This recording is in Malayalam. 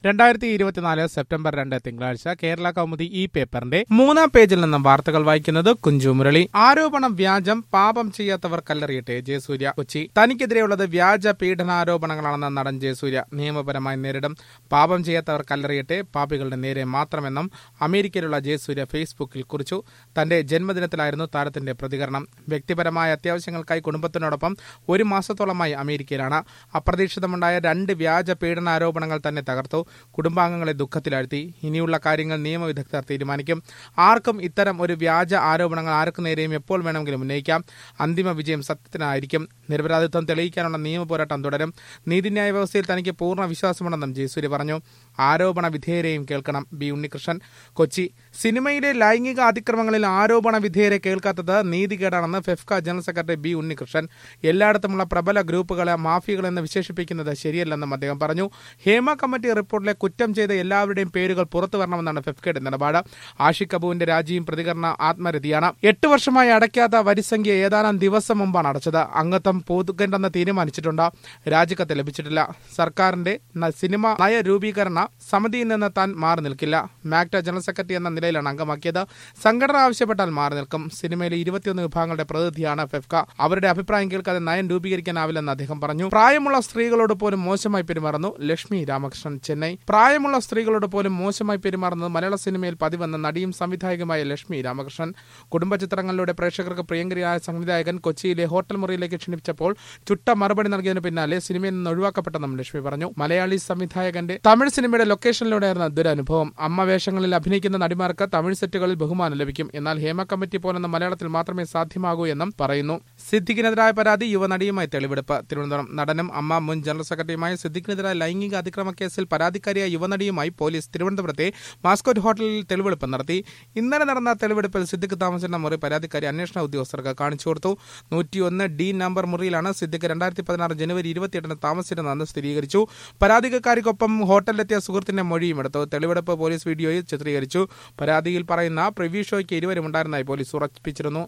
രണ്ടായിരത്തി ഇരുപത്തിനാല് സെപ്റ്റംബർ രണ്ട് തിങ്കളാഴ്ച കേരള കൗമുദി ഈ പേപ്പറിന്റെ മൂന്നാം പേജിൽ നിന്നും വാർത്തകൾ വായിക്കുന്നത് കുഞ്ചു മുരളി ആരോപണം വ്യാജം പാപം ചെയ്യാത്തവർ കല്ലെറിയട്ടെ ജയസൂര്യ കൊച്ചി തനിക്കെതിരെയുള്ളത് വ്യാജ പീഡനാരോപണങ്ങളാണെന്ന് നടൻ ജയസൂര്യ നിയമപരമായി നേരിടും പാപം ചെയ്യാത്തവർ കല്ലെറിയട്ടെ പാപികളുടെ നേരെ മാത്രമെന്നും അമേരിക്കയിലുള്ള ജയസൂര്യ ഫേസ്ബുക്കിൽ കുറിച്ചു തന്റെ ജന്മദിനത്തിലായിരുന്നു താരത്തിന്റെ പ്രതികരണം വ്യക്തിപരമായ അത്യാവശ്യങ്ങൾക്കായി കുടുംബത്തിനോടൊപ്പം ഒരു മാസത്തോളമായി അമേരിക്കയിലാണ് അപ്രതീക്ഷിതമുണ്ടായ രണ്ട് വ്യാജ പീഡനാരോപണങ്ങൾ തന്നെ തകർത്തു കുടുംബാംഗങ്ങളെ ദുഃഖത്തിലാഴ്ത്തി ഇനിയുള്ള കാര്യങ്ങൾ നിയമവിദഗ്ധർ തീരുമാനിക്കും ആർക്കും ഇത്തരം ഒരു വ്യാജ ആരോപണങ്ങൾ ആർക്കു നേരെയും എപ്പോൾ വേണമെങ്കിലും ഉന്നയിക്കാം അന്തിമ വിജയം സത്യത്തിനായിരിക്കും നിരപരാധിത്വം തെളിയിക്കാനുള്ള നിയമ പോരാട്ടം തുടരും നീതിന്യായ വ്യവസ്ഥയിൽ തനിക്ക് പൂർണ്ണ വിശ്വാസമുണ്ടെന്നും ജയസൂര്യ പറഞ്ഞു ആരോപണ വിധേയരെയും കേൾക്കണം ബി ഉണ്ണികൃഷ്ണൻ കൊച്ചി സിനിമയിലെ ലൈംഗിക അതിക്രമങ്ങളിൽ ആരോപണ വിധേയരെ കേൾക്കാത്തത് നീതികേടാണെന്ന് FEFKA general secretary B Unnikrishnan എല്ലായിടത്തുമുള്ള പ്രബല ഗ്രൂപ്പുകളെ മാഫിയകളെന്ന് വിശേഷിപ്പിക്കുന്നത് ശരിയല്ലെന്നും അദ്ദേഹം പറഞ്ഞു ഹേമ കമ്മിറ്റി റിപ്പോർട്ടിലെ കുറ്റം ചെയ്ത എല്ലാവരുടെയും പേരുകൾ പുറത്തു വരണമെന്നാണ് ഫെഫ്കയുടെ നിലപാട് ആഷിഖ് കപൂറിന്റെ രാജിയും പ്രതികരണ ആത്മരതിയാണ് എട്ട് വർഷമായി അടയ്ക്കാത്ത വരിസംഖ്യ ഏതാനും ദിവസം മുമ്പാണ് അടച്ചത് അംഗത്വം പുതുക്കേണ്ടെന്ന് തീരുമാനിച്ചിട്ടുണ്ട് രാജിക്കത്ത് ലഭിച്ചിട്ടില്ല സർക്കാരിന്റെ ന- സിനിമ നയ രൂപീകരണ സമിതിയിൽ നിന്ന് താൻ മാറി നിൽക്കില്ല മാക്ട ജനറൽ സെക്രട്ടറി എന്ന നിലയിലാണ് അംഗമാക്കിയത് സംഘടന ആവശ്യപ്പെട്ടാൽ മാറി നിൽക്കും സിനിമയിലെ ഇരുപത്തിയൊന്ന് വിഭാഗങ്ങളുടെ പ്രതിനിധിയാണ് ഫെഫ്ക അവരുടെ അഭിപ്രായം കേൾക്കാതെ നയം രൂപീകരിക്കാനാവില്ലെന്ന് അദ്ദേഹം പറഞ്ഞു പ്രായമുള്ള സ്ത്രീകളോട് പോലും മോശമായി പെരുമാറുന്നു ലക്ഷ്മി രാമകൃഷ്ണൻ ചെന്നൈ പ്രായമുള്ള സ്ത്രീകളോട് പോലും മോശമായി പെരുമാറുന്നത് മലയാള സിനിമയിൽ പതിവെന്ന നടിയും സംവിധായകമായ ലക്ഷ്മി രാമകൃഷ്ണൻ കുടുംബ ചിത്രങ്ങളിലൂടെ പ്രേക്ഷകർക്ക് പ്രിയങ്കരിയായ സംവിധായകൻ കൊച്ചിയിലെ ഹോട്ടൽ മുറിയിലേക്ക് ക്ഷണിച്ചപ്പോൾ ചുട്ട മറുപടി നൽകിയതിനു പിന്നാലെ സിനിമയിൽ നിന്ന് ഒഴിവാക്കപ്പെട്ടെന്നും ലക്ഷ്മി പറഞ്ഞു മലയാളി സംവിധായകന്റെ തമിഴ് സിനിമയുടെ ലൊക്കേഷനിലൂടെയായിരുന്നു ദുരനുഭവം അമ്മ വേഷങ്ങളിൽ അഭിനയിക്കുന്ന നടിമാർക്ക് തമിഴ് സെറ്റുകളിൽ ബഹുമാനം ലഭിക്കും എന്നാൽ ഹേമ കമ്മിറ്റി പോലെന്ന മലയാളത്തിൽ മാത്രമേ സാധ്യമാകൂ എന്നും പറയുന്നു സിദ്ദിഖിനെതിരായ പരാതി യുവനടിയുമായി തെളിവെടുപ്പ് തിരുവനന്തപുരം നടനും അമ്മ മുൻ ജനറൽ സെക്രട്ടറിയുമായ സിദ്ദിഖിനെതിരായ ലൈംഗിക അതിക്രമ കേസിൽ പരാതിക്കാരിയായ യുവനടിയുമായി പോലീസ് തിരുവനന്തപുരത്തെ മാസ്കോറ്റ് ഹോട്ടലിൽ തെളിവെടുപ്പ് നടത്തി ഇന്നലെ നടന്ന തെളിവെടുപ്പിൽ സിദ്ദിഖ് താമസിച്ചിരുന്ന മുറി പരാതിക്കാരി അന്വേഷണ ഉദ്യോഗസ്ഥർക്ക് കാണിച്ചു കൊടുത്തു നൂറ്റിയൊന്ന് ഡി നമ്പർ മുറിയിലാണ് സിദ്ദിഖ് രണ്ടായിരത്തി പതിനാറ് ജനുവരി ഇരുപത്തിയെട്ടിന് താമസിച്ചിരുന്നതെന്ന് സ്ഥിരീകരിച്ചു പരാതിക്കാരിക്കൊപ്പം ഹോട്ടലിലെത്തിയ സുഹൃത്തിന്റെ മൊഴിയും എടുത്തു തെളിവെടുപ്പ് പോലീസ് വീഡിയോയിൽ ചിത്രീകരിച്ചു പരാതിയിൽ പറയുന്ന പ്രിവ്യൂ ഷോയ്ക്ക് ഇരുവരും ഉണ്ടായിരുന്നതായി പോലീസ് ഉറപ്പിച്ചിരുന്നു